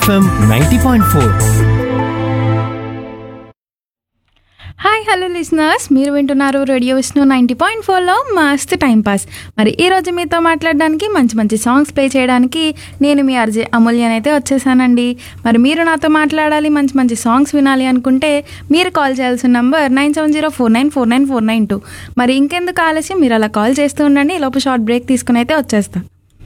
FM ninety point four hi hello listeners మీరు వింటున్నారు radio Vishnu ninety point ఫోర్లో మస్త్ టైం పాస్ మరి ఈ రోజు మీతో మాట్లాడడానికి మంచి మంచి సాంగ్స్ ప్లే చేయడానికి నేను మీ అర్జే అమూల్యన్ అయితే వచ్చేసానండి మరి మీరు నాతో మాట్లాడాలి మంచి మంచి సాంగ్స్ వినాలి అనుకుంటే మీరు కాల్ చేయాల్సిన number nine seven zero four nine four nine four nine two మరి ఇంకెందుకు ఆలస్యం మీరు అలా కాల్ చేస్తూ ఉండండి ఈ లోపు షార్ట్ బ్రేక్ తీసుకుని అయితే వచ్చేస్తాం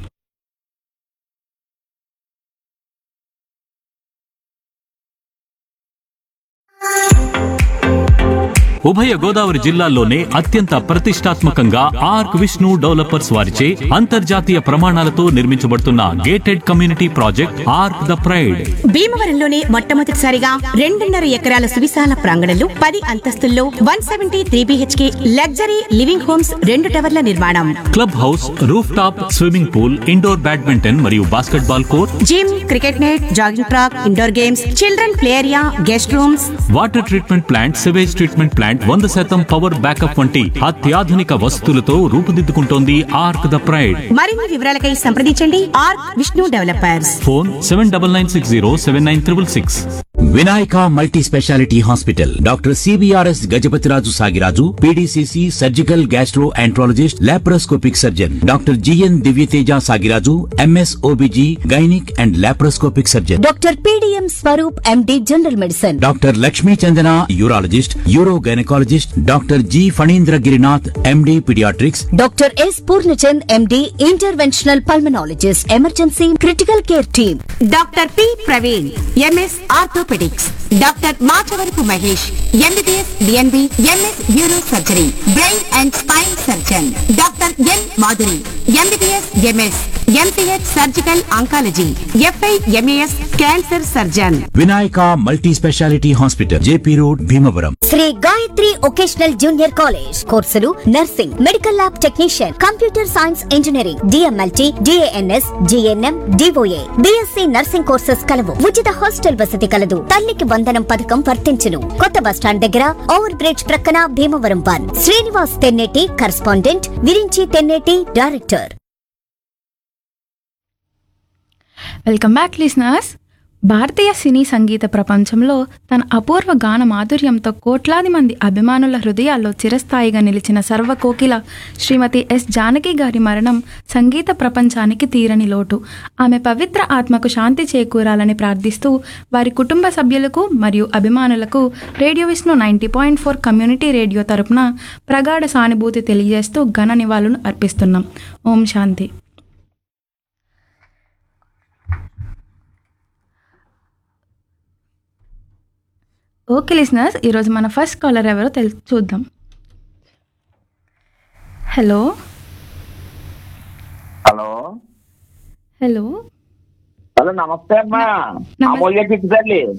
ఉభయ గోదావరి జిల్లాల్లోనే అత్యంత ప్రతిష్టాత్మకంగా ఆర్క్ విష్ణు డెవలపర్స్ వారిచే అంతర్జాతీయ ప్రమాణాలతో నిర్మించబడుతున్న gated community project arc the pride భీమవరంలోనే మొట్టమొదటిసారిగా రెండున్నర ఎకరాల సువిశాల ప్రాంగణంలో పది అంతస్తుల్లో one seventy three BHK luxury living homes రెండు టవర్ల నిర్మాణం club house roof top swimming pool indoor badminton మరియు basketball court gym cricket net jogging track indoor games children play area guest rooms water treatment plant sewage treatment plant వంద శాతం power backup వంటి అత్యాధునిక వసతులతో రూపుదిద్దుకుంటోంది arc the pride మరిన్ని వివరాలకై సంప్రదించండి R Vishnu developers phone seven double nine six zero seven nine triple six Vinayaka multi speciality hospital doctor CBRS Gajapathiraju Sagiraju PDCC surgical gastro enterologist laparoscopic surgeon doctor GN Divyateja Sagiraju MS OBG gynaec and laparoscopic surgeon doctor PDM Swaroop MD general medicine doctor Lakshmi Chandana urologist uro gynaecologist doctor G Phanindra Girinath MD paediatrics doctor S Purnachand MD interventional pulmonologist emergency critical care team doctor P Praveen MS orthopaedics doctor Machavarapu Mahesh MBBS DNB MS neuro surgery brain and spine surgeon doctor N Madhuri MBBS MS MCh surgical oncology FI MAS cancer surgeon Vinayaka multi speciality hospital JP road Bhimavaram Sri Gayatri vocational junior college కోర్సులు nursing medical lab technician computer science engineering DMLT DNS GNM DOA BSc nursing courses కలవు ఉచిత hostel వసతి కలదు తల్లికి వందనం పథకం వర్తించును కొత్త bus stand దగ్గర ఓవర్ బ్రిడ్జ్ ప్రక్కన Bhimavaram one Srinivas Tenneti correspondent Virinchi Tenneti director welcome back listeners భారతీయ సినీ సంగీత ప్రపంచంలో తన అపూర్వ గాన మాధుర్యంతో కోట్లాది మంది అభిమానుల హృదయాల్లో చిరస్థాయిగా నిలిచిన సర్వకోకిల శ్రీమతి ఎస్ జానకి గారి మరణం సంగీత ప్రపంచానికి తీరని లోటు ఆమె పవిత్ర ఆత్మకు శాంతి చేకూరాలని ప్రార్థిస్తూ వారి కుటుంబ సభ్యులకు మరియు అభిమానులకు radio Vishnu ninety point four community radio తరపున ప్రగాఢ సానుభూతి తెలియజేస్తూ ఘన నివాళులు అర్పిస్తున్నాం ఓం శాంతి ఓకే లిసినర్స్ ఈరోజు మన ఫస్ట్ కాలర్ ఎవరో తెలు చూద్దాం హలో హలో హలో హలో నమస్తే అమ్మా నమస్తే. అమూల్య చిట్టు తల్లి